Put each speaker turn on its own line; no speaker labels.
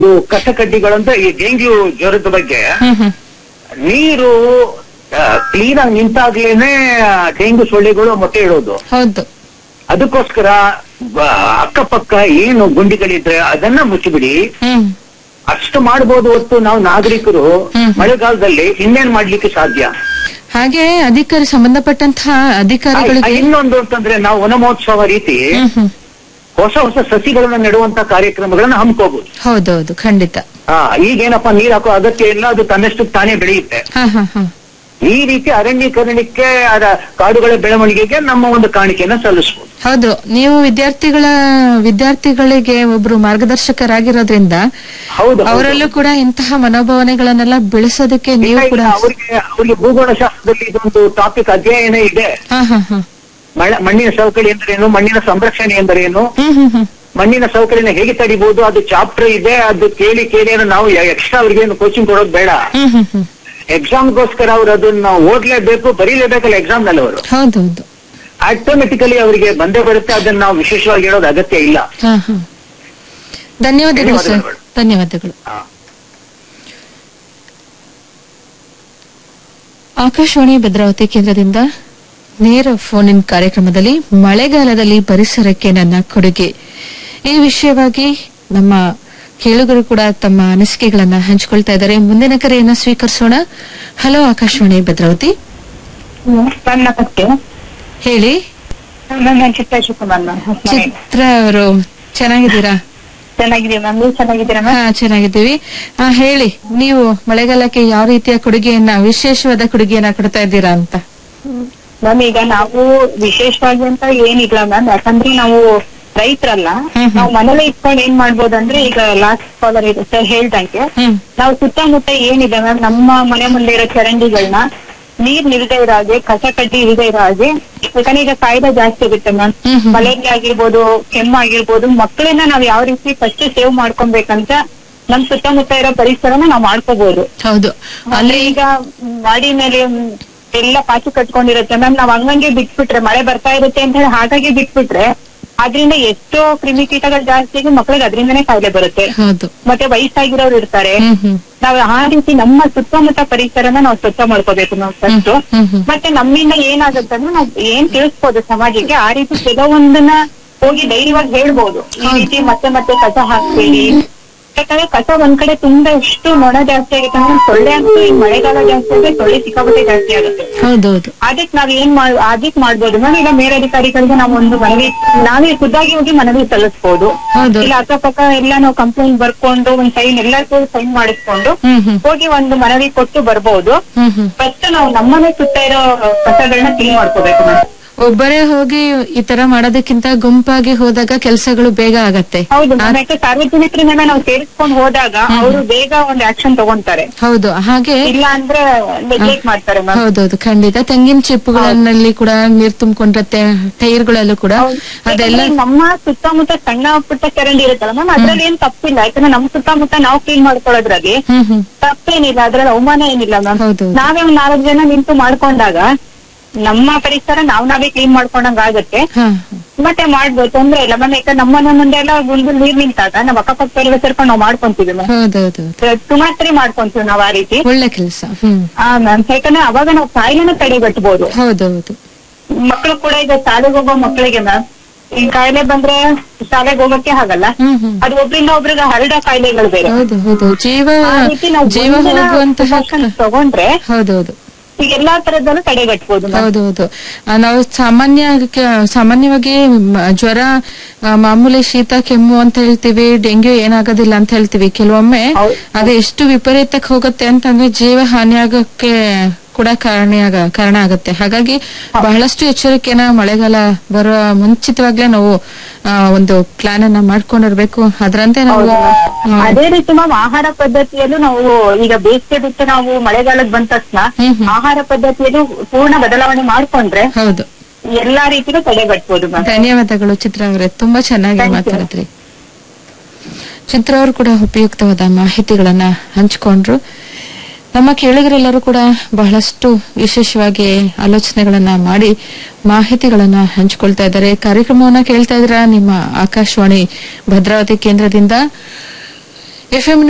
ಇದು ಕಸಕಡ್ಡಿಗಳಂತ ಈ ಡೆಂಗ್ಯೂ ಜ್ವರದ ಬಗ್ಗೆ
ಹ್ಮ್ ಹ್ಮ್
ನೀರು ಕ್ಲೀನ್ ಆಗಿ ನಿಂತಾಗ್ಲೇನೆ ಡೆಂಗ್ಯೂ ಸೊಳ್ಳೆಗಳು ಮೊಟ್ಟೆ ಇಡೋದು
ಹೌದು
ಅದಕ್ಕೋಸ್ಕರ ಬ- ಅಕ್ಕಪಕ್ಕ ಏನು ಗುಂಡಿಗಳಿದ್ರೆ ಅದನ್ನ ಮುಚ್ಚಿಬಿಡಿ
ಹ್ಮ್
ಅಷ್ಟು ಮಾಡಬಹುದು ಹೊತ್ತು ನಾವು ನಾಗರಿಕರು
ಹ್ಮ್.
ಮಳೆಗಾಲದಲ್ಲಿ ಇನ್ನೇನ್ ಮಾಡ್ಲಿಕ್ಕೆ ಸಾಧ್ಯ
ಹಾಗೆ ಅಧಿಕಾರಿ ಸಂಬಂಧಪಟ್ಟಂತಹ
ಆ-
ಅಧಿಕಾರಿಗಳಿಗೆ
ಇನ್ನೊಂದು ಅಂತಂದ್ರೆ ನಾವು ವನ ಮಹೋತ್ಸವ ರೀತಿ
ಹ್ಮ್ ಹ್ಮ್
ಹೊಸ ಹೊಸ ಸಸಿಗಳನ್ನ ನೆಡುವಂತ ಕಾರ್ಯಕ್ರಮಗಳನ್ನ ಹಮ್ಕೋಬಹುದು
ಹೌದೌದು ಖಂಡಿತ
ಆ ಈಗೇನಪ್ಪ ನೀರ್ ಹಾಕೋ ಅಗತ್ಯ ಇಲ್ಲ ಅದು ತನ್ನಷ್ಟು ತಾನೇ ಬೆಳೆಯುತ್ತೆ
ಹಾ ಹಾ ಹಾ
ಈ ರೀತಿ ಅರಣ್ಯೀಕರಣಕ್ಕೆ ಅದ ಕಾಡುಗಳ ಬೆಳವಣಿಗೆಗೆ ನಮ್ಮ ಒಂದು ಕಾಣಿಕೆಯನ್ನ ಸಲ್ಲಿಸಬಹುದು
ಹೌದು ನೀವು ವಿದ್ಯಾರ್ಥಿಗಳ ವಿದ್ಯಾರ್ಥಿಗಳಿಗೆ ಒಬ್ರು ಮಾರ್ಗದರ್ಶಕರಾಗಿರೋದ್ರಿಂದ
ಹೌದು ಹೌದು.
ಅವರಲ್ಲೂ ಕೂಡ ಇಂತಹ ಮನೋಭಾವನೆಗಳನ್ನೆಲ್ಲ ಬೆಳೆಸೋದಕ್ಕೆ ನೀವು
ಇಲ್ಲ,
ಕೂಡ
ಇಲ್ಲ, ಅವ್ರಿಗೆ ಅವ್ರಿಗೆ ಭೂಗೋಳಶಾಸ್ತ್ರದಲ್ಲಿ ಇದೊಂದು ಟಾಪಿಕ್ ಅಧ್ಯಯನ ಇದೆ
ಹಾ ಹಾ ಹಾ
ಮಳೆ- ಮಣ್ಣಿನ ಸವಕಳಿ ಎಂದರೇನು ಮಣ್ಣಿನ ಸಂರಕ್ಷಣೆ ಎಂದರೇನು
ಹ್ಮ್ ಹ್ಮ್ ಹ್ಮ್
ಮಣ್ಣಿನ ಸವಕಳಿನ ಹೇಗೆ ತಡಿಬಹುದು ಅದು ಚಾಪ್ಟರ್ ಇದೆ ಅದು ಕೇಳಿ ಕೇಳಿ ಏನು ನಾವು ಎಕ್ಸ್ಟ್ರಾ ಅವ್ರಿಗೆ ಏನು ಕೋಚಿಂಗ್ ಕೊಡೋದು ಬೇಡ
ಹ್ಮ್ ಹ್ಮ್ ಹ್ಮ್
ಎಕ್ಸಾಮ್ಗೋಸ್ಕರ ಅವ್ರು ಅದನ್ನ ಓದ್ಲೇಬೇಕು ಬರೀಲೇಬೇಕಲ್ಲ ಎಕ್ಸಾಮ್ ನಲ್ಲಿ ಅವರು
ಹೌದೌದು
ಆಟೋಮೆಟಿಕಲಿ ಅವರಿಗೆ ಬಂದೇ ಬರುತ್ತೆ ಅದನ್ನ ನಾವು ವಿಶೇಷವಾಗಿ ಹೇಳೋದು ಅಗತ್ಯ ಇಲ್ಲ
ಹಾ ಹಾ ಧನ್ಯವಾದಗಳು ಸರ್
ಧನ್ಯವಾದಗಳು.
ಧನ್ಯವಾದಗಳು
ಹಾ.
ಆಕಾಶವಾಣಿ ಭದ್ರಾವತಿ ಕೇಂದ್ರದಿಂದ ನೇರ ಫೋನ್ ಇನ್ ಕಾರ್ಯಕ್ರಮದಲ್ಲಿ ಮಳೆಗಾಲದಲ್ಲಿ ಪರಿಸರಕ್ಕೆ ನನ್ನ ಕೊಡುಗೆ ಈ ವಿಷಯವಾಗಿ ನಮ್ಮ ಕೇಳುಗರು ಕೂಡ ತಮ್ಮ ಅನಿಸಿಕೆಗಳನ್ನ ಹಂಚಿಕೊಳ್ತಾ ಇದ್ದಾರೆ ಮುಂದಿನ ಕರೆಯನ್ನ ಸ್ವೀಕರಿಸೋಣ ಹಲೋ ಆಕಾಶವಾಣಿ ಭದ್ರಾವತಿ
ಮ್ಯಾಮ್ ನಮಸ್ತೆ
ಹೇಳಿ
ಮ್ಯಾಮ್ ನಾನು ಚಿತ್ರ ಶಿವಕುಮಾರ್ ಮ್ಯಾಮ್ ಹೊಸಮನೆ.
ಚಿತ್ರ ಅವರು ಚೆನ್ನಾಗಿದ್ದೀರಾ
ಚೆನ್ನಾಗಿದ್ದೀವಿ ಮ್ಯಾಮ್ ನೀವು ಚೆನ್ನಾಗಿದ್ದೀರಾ
ಹಾ
ಮ್ಯಾಮ್
ಚೆನ್ನಾಗಿದ್ದೀವಿ ಹಾ ಹೇಳಿ ನೀವು ಮಳೆಗಾಲಕ್ಕೆ ಯಾವ ರೀತಿಯ ಕೊಡುಗೆಯನ್ನ ವಿಶೇಷವಾದ ಕೊಡುಗೆಯನ್ನ ಕೊಡ್ತಾ ಇದ್ದೀರಾ ಅಂತ
ಮ್ಯಾಮ್ ಈಗ ನಾವು ವಿಶೇಷವಾಗಿ ಅಂತ ಏನಿಲ್ಲ ಮ್ಯಾಮ್ ಯಾಕಂದ್ರೆ ನಾವು ರೈತರಲ್ಲ
ಹ್ಮ್ ಹ್ಮ್.
ನಾವು ಮನೇಲಿ ಇಟ್ಕೊಂಡು ಏನ್ ಮಾಡ್ಬೋದು ಅಂದ್ರೆ ಈಗ ಲಾಸ್ಟ್ ಕಾಲರ್ ಇದೆ ಸರ್ ಹೇಳ್ದಂಗೆ
ಹ್ಮ್
ನಾವು ಸುತ್ತಮುತ್ತ ಏನಿದೆ ಮ್ಯಾಮ್ ನಮ್ಮ ಮನೆ ಮುಂದೆ ಇರೋ ಚರಂಡಿಗಳನ್ನ ನೀರ್ ನಿಲ್ದೇ ಇರೋ ಹಾಗೆ ಕಸ ಕಡ್ಡಿ ಇಲ್ದೇ ಇರೋ ಹಾಗೆ ಯಾಕಂದ್ರೆ ಈಗ ಕಾಯ್ದೆ ಜಾಸ್ತಿ ಆಗುತ್ತೆ ಮ್ಯಾಮ್
ಹ್ಮ್ ಹ್ಮ್.
ಮಲೇರಿಯಾ ಆಗಿರ್ಬೋದು ಕೆಮ್ಮು ಆಗಿರ್ಬೋದು ಮಕ್ಕಳನ್ನ ನಾವ್ ಯಾವ ರೀತಿ ಫಸ್ಟ್ ಸೇವ್ ಮಾಡ್ಕೊಬೇಕಂತ ನಮ್ ಸುತ್ತಮುತ್ತ ಇರೋ ಪರಿಸರನ ನಾವ್ ಮಾಡ್ಕೋಬಹುದು
ಹೌದು
ಅಂದ್ರೆ
ಅಲ್ಲಿ
ಈಗ ಮಾಡಿ ಮೇಲೆ ಮ್, ಎಲ್ಲ ಪಾಚಿ ಕಟ್ಕೊಂಡಿರುತ್ತೆ ಮ್ಯಾಮ್ ನಾವ್ ಹಂಗಂಗೆ ಬಿಟ್ಬಿಟ್ರೆ ಮಳೆ ಬರ್ತಾ ಇರುತ್ತೆ ಅಂತ ಹೇಳಿ ಹಾಗಾಗಿ ಬಿಟ್ಬಿಟ್ರೆ ಅದ್ರಿಂದ ಎಷ್ಟೋ ಕ್ರಿಮಿಕೀಟಗಳು ಜಾಸ್ತಿ ಆಗಿ ಮಕ್ಕಳಿಗೆ ಅದರಿಂದನೇ ಕಾಯಿಲೆ ಬರುತ್ತೆ
ಹೌದು
ಮತ್ತೆ ವಯಸ್ಸಾಗಿರೋರು ಇರ್ತಾರೆ
ಹ್ಮ್ ಹ್ಮ್
ನಾವ್ ಆ ರೀತಿ ನಮ್ಮ ಸುತ್ತಮುತ್ತ ಪರಿಸರನ ನಾವು ಸ್ವಚ್ಛ ಮಾಡ್ಕೋಬೇಕು ನಾವು ಫಸ್ಟ್
ಹ್ಮ್ ಹ್ಮ್.
ಮತ್ತೆ ನಮ್ಮಿಂದ ಏನಾಗುತ್ತೆ ಅಂದ್ರೆ ನಾವ್ ಏನ್ ತಿಳಿಸ್ಬೋದು ಸಮಾಜಕ್ಕೆ ಆ ರೀತಿ ಕೆಲವೊಂದನ್ನ ಹೋಗಿ ಧೈರ್ಯವಾಗಿ ಹೇಳ್ಬೋದು ಈ
ಹೌದು.
ರೀತಿ ಮತ್ತೆ ಮತ್ತೆ ಕಸ ಹಾಕ್ಬೇಡಿ ಯಾಕಂದ್ರೆ ಕಸ ಒಂದ್ ಕಡೆ ತುಂಬಾ ಎಷ್ಟು ನೊಣ ಜಾಸ್ತಿ ಆಗುತ್ತೆ ಅಂದ್ರೆ ಸೊಳ್ಳೆ ಅಂತೂ ಈ ಮಳೆಗಾಲ ಜಾಸ್ತಿ ಆದ್ರೆ ಸೊಳ್ಳೆ ಸಿಕ್ಕಾಪಟ್ಟೆ ಜಾಸ್ತಿ ಆಗುತ್ತೆ
ಹೌದೌದು
ಅದಕ್ಕೆ ನಾವ್ ಏನ್ ಮಾಡ್ ಅದಕ್ ಮಾಡ್ಬೋದು ಮ್ಯಾಮ್ ಈಗ ಮೇಲಧಿಕಾರಿಗಳಿಗೆ ನಾವು ಒಂದು ಮನವಿ ನಾವೇ ಖುದ್ದಾಗಿ ಹೋಗಿ ಮನವಿ ಸಲ್ಲಿಸ್ಬೋದು
ಹೌದು.
ಇಲ್ಲ ಅಕ್ಕಪಕ್ಕ ಎಲ್ಲ ನಾವು ಕಂಪ್ಲೇಂಟ್ ಬರ್ಕೊಂಡು ಒಂದ್ ಸೈನ್ ಎಲ್ಲರಿಗೂ ಸೈನ್ ಮಾಡಿಸ್ಕೊಂಡು
ಹ್ಮ್ ಹ್ಮ್
ಹೋಗಿ ಒಂದು ಮನವಿ ಕೊಟ್ಟು ಬರ್ಬೋದು
ಹ್ಮ್ ಹ್ಮ್
ಫಸ್ಟ್ ನಾವು ನಮ್ಮನೆ ಸುತ್ತ ಇರೋ ಕಸಗಳನ್ನ ಕ್ಲೀನ್ ಮಾಡ್ಕೋಬೇಕು ಮ್ಯಾಮ್
ಒಬ್ಬರೇ ಹೋಗಿ ಈ ತರ ಮಾಡೋದಕ್ಕಿಂತ ಗುಂಪಾಗಿ ಹೋದಾಗ ಕೆಲಸಗಳು ಬೇಗ ಆಗತ್ತೆ
ಹೌದು
ಆ-
ಮ್ಯಾಮ್ ಯಾಕೆ ಸಾರ್ವಜನಿಕರನ್ನ ನಾವು ಸೇರಿಸ್ಕೊಂಡು ಹೋದಾಗ ಅವರು ಬೇಗ ಒಂದು ಆಕ್ಷನ್ ತಗೊಂತಾರೆ
ಹೌದು ಹಾಗೆ
ಇಲ್ಲ ಅಂದ್ರೆ ನೆಗ್ಲೆಕ್ಟ್ ಮಾಡ್ತಾರೆ ಮ್ಯಾಮ್
ಹೌದೌದು ಖಂಡಿತ ತೆಂಗಿನ ಚಿಪ್ಪುಗಳಲ್ಲಿ ಕೂಡ ನೀರ್ ತುಂಬಿಕೊಂಡಿರತ್ತೆ ಟೈರ್ಗಳಲ್ಲೂ ಕೂಡ ಅದೆಲ್ಲ
ಯಾಕಂದ್ರೆ ನಮ್ಮ ಸುತ್ತಮುತ್ತ ಸಣ್ಣ ಪುಟ್ಟ ಚರಂಡಿ ಇರುತ್ತಲ್ಲ ಮ್ಯಾಮ್ ಅದ್ರಲ್ಲಿ ಏನ್ ತಪ್ಪಿಲ್ಲ ಯಾಕಂದ್ರೆ ನಮ್ಮ ಸುತ್ತಮುತ್ತ ನಾವು ಕ್ಲೀನ್ ಮಾಡ್ಕೊಳ್ಳೋದ್ರಲ್ಲಿ
ಹ್ಮ್ ಹ್ಮ್
ತಪ್ಪೇನಿಲ್ಲ ಅದ್ರಲ್ಲಿ ಅವಮಾನ ಏನಿಲ್ಲ ಮ್ಯಾಮ್
ಹೌದು.
ನಾವೇ ಒಂದ್ ನಾಲ್ಕು ಜನ ನಿಂತು ಮಾಡ್ಕೊಂಡಾಗ ನಮ್ಮ ಪರಿಸರ ನಾವ್ ನಾವೇ ಕ್ಲೀನ್ ಮಾಡ್ಕೊಂಡಂಗ ಆಗತ್ತೆ
ಹಾ
ಮತ್ತೆ ಮಾಡ್ಬೋದು ತೊಂದ್ರೆ ಇಲ್ಲ ಮ್ಯಾಮ್ ಯಾಕಂದ್ರೆ ನಮ್ಮ ಮನೆ ಮುಂದೆ ಎಲ್ಲ ಗುಂಡು ನೀರ್ ನಿಂತಾಗ ನಾವ್ ಅಕ್ಕಪಕ್ಕ ಸೇರ್ಕೊಂಡು ನಾವು ಮಾಡ್ಕೊಂತೀವಿ ಮ್ಯಾಮ್
ಹೌದೌದು
ಸುಮಾರು ಸರಿ ಮಾಡ್ಕೊಂತೀವಿ ನಾವ್ ಆ ರೀತಿ
ಒಳ್ಳೆ ಕೆಲಸ ಹ್ಮ್
ಆ ಮ್ಯಾಮ್ ಯಾಕಂದ್ರೆ ಅವಾಗ ನಾವು ಕಾಯಿಲೆನ ತಡೆಗಟ್ಟಬಹುದು
ಹೌದೌದು
ಮಕ್ಕಳು ಕೂಡ ಈಗ ಶಾಲೆಗೆ ಹೋಗೋ ಮಕ್ಕಳಿಗೆ ಮ್ಯಾಮ್ ಈ ಕಾಯಿಲೆ ಬಂದ್ರೆ ಶಾಲೆಗೆ ಹೋಗಕ್ಕೆ ಆಗಲ್ಲ
ಹ್ಮ್ ಹ್ಮ್
ಅದು ಒಬ್ರಿಂದ ಒಬ್ರಿಗೆ ಹರಡೋ ಕಾಯಿಲೆಗಳು ಬೇರೆ
ಹೌದು ಹೌದು ಜೀವ
ಆ ರೀತಿ ನಾವು
ಜೀವ
ಒಂದಿನ
ಹೋಗುವಂತಹ
precautions ತಗೊಂಡ್ರೆ
ಹೌದೌದು
ಈಗ ಎಲ್ಲಾ ತರದಲ್ಲೂ ತಡೆಗಟ್ಟಬಹುದು ಮ್ಯಾಮ್
ಹೌದೌದು ಆ, ನಾವು ಸಾಮಾನ್ಯ ಕ- ಸಾಮಾನ್ಯವಾಗಿ ಮ- ಜ್ವರ ಆ, ಮಾಮೂಲಿ ಶೀತ ಕೆಮ್ಮು ಅಂತ ಹೇಳ್ತೀವಿ ಡೆಂಗ್ಯೂ ಏನಾಗೋದಿಲ್ಲ ಅಂತ ಹೇಳ್ತೀವಿ ಕೆಲವೊಮ್ಮೆ
ಹೌದು.
ಅದು ಎಷ್ಟು ವಿಪರೀತಕ್ಕೆ ಹೋಗುತ್ತೆ ಅಂತಂದ್ರೆ ಜೀವ ಹಾನಿಯಾಗಕ್ಕೆ ಕೂಡ ಕಾರಣ ಕಾರಣ ಆಗುತ್ತೆ ಹಾಗಾಗಿ ಬಹಳಷ್ಟು ಎಚ್ಚರಿಕೆನ ಮಳೆಗಾಲ ಬರುವ ಮುಂಚಿತವಾಗ್ಲೇ ನಾವು ಆ, ಒಂದು ಪ್ಲಾನ್ ಅನ್ನ ಮಾಡ್ಕೊಂಡಿರ್ಬೇಕು ಅದರಂತೆ ನಾವು ಆ,
ಅದೇ ರೀತಿ ಮ್ಯಾಮ್ ಆಹಾರ ಪದ್ಧತಿಯಲ್ಲೂ ನಾವು ಈಗ ಬೇಸಿಗೆ ಬಿಟ್ಟು ನಾವು ಮಳೆಗಾಲಕ್ಕೆ ಬಂದ ತಕ್ಷಣ
ಹ್ಮ್ ಹ್ಮ್.
ಆಹಾರ ಪದ್ಧತಿಯಲ್ಲೂ ಪೂರ್ಣ ಬದಲಾವಣೆ ಮಾಡ್ಕೊಂಡ್ರೆ
ಹೌದು
ಎಲ್ಲಾ ರೀತಿಲೂ ತಡೆಗಟ್ಟಬಹುದು ಮ್ಯಾಮ್
ಧನ್ಯವಾದಗಳು ಚಿತ್ರ ಅವರೇ ತುಂಬಾ ಚೆನ್ನಾಗಿ
Thank you.
ಮಾತಾಡಿದ್ರಿ ಚಿತ್ರ ಅವರು ಕೂಡ ಉಪಯುಕ್ತವಾದ ಮಾಹಿತಿಗಳನ್ನ ಹಂಚಿಕೊಂಡ್ರು ನಮ್ಮ ಕೇಳಿಗರೆಲ್ಲರೂ ಕೂಡ ಬಹಳಷ್ಟು ವಿಶೇಷವಾಗಿ ಆಲೋಚನೆಗಳನ್ನ ಮಾಡಿ ಮಾಹಿತಿಗಳನ್ನ ಹಂಚಿಕೊಳ್ತಾ ಇದ್ದಾರೆ ಕಾರ್ಯಕ್ರಮವನ್ನ ಕೇಳ್ತಾ ಇದ್ರ ನಿಮ್ಮ ಆಕಾಶವಾಣಿ ಭದ್ರಾವತಿ ಕೇಂದ್ರದಿಂದ ಎಫ್ಎಂ